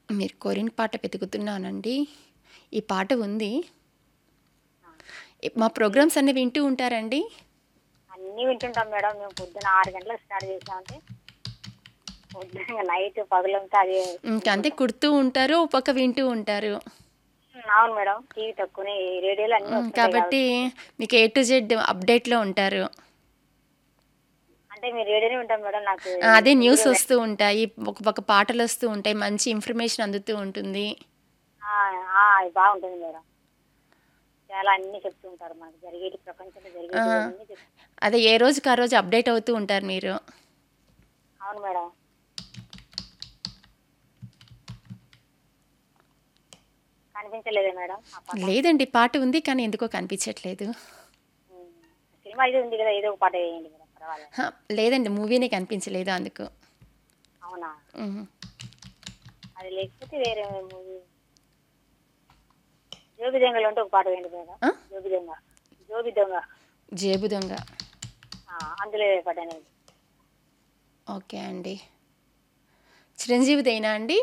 మీరు కోరిన పాట వెతుకుతున్నానండి ఈ పాట ఉంది మా ప్రోగ్రామ్స్ అన్నీ వింటూ ఉంటారండి అన్నీ వింటుంటాం మేడం మేము పొద్దున ఆరు గంటలకు స్టార్ట్ చేసామంటే పొద్దున నైట్ పగులంతా అది ఇంకా అంతే కుడుతూ ఉంటారు ఒక పక్క వింటూ ఉంటారు ఉమ్, అవును మేడం టీవీ తక్కువనే రేడియోలో అన్ని ఉమ్, వస్తుంటాయి కాబట్టి మీకు ఏ టు జెడ్ అప్డేట్లో ఉంటారు అంటే మీరు రేడియోనే వింటాం మేడం నాకు ఆ, అదే న్యూస్ వస్తూ ఉంటాయి ఒక పక్క పాటలు వస్తూ ఉంటాయి మంచి ఇన్ఫర్మేషన్ అందుతూ ఉంటుంది ఆ, ఆ, అది బాగుంటుంది మేడం చాలా అన్ని చెప్తూ ఉంటారు మనకు జరిగేటి ప్రపంచంలో జరిగేటి అన్ని చెప్తూ అదే ఏ రోజుకి ఆ రోజు అప్డేట్ అవుతూ ఉంటారు మీరు అవును మేడం కనిపించలేదే మేడం ఆ పాట లేదండి పాట ఉంది కానీ ఎందుకో కనిపించట్లేదు ఉమ్, సినిమా ఇది ఉంది కదా ఏదో ఒక పాట వేయండి మేడం పర్వాలేదు హ, లేదండి మూవీనే కనిపించలేదు అందుకు అవునా ఉహు. అది లేకపోతే వేరే మూవీ జోబి దొంగలు ఉంటే ఒక పాట వేయండి మేడం ఆ? జోబి దొంగ జోబి దొంగ జేబు దొంగ ఆ, అందులో ఏ పాట అనేది ఓకే అండి చిరంజీవిదైనా అండి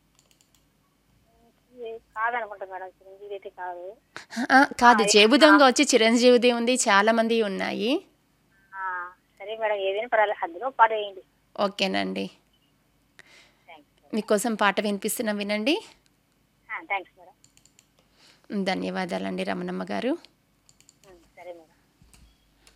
ఇది కాదనుకుంటా మేడం చిరంజీవి అయితే కాదు ఆ, కాదు జేబు దొంగ వచ్చి చిరంజీవిది ఉంది చాలా మంది ఉన్నాయి ఆ, సరే మేడం ఏదైనా పర్వాలేదు అందులో ఒక పాట వేయండి ఓకేనండి థ్యాంక్స్ మీకోసం పాట వినిపిస్తున్నాం వినండి థ్యాంక్స్ మేడం ధన్యవాదాలండి రమణమ్మ గారు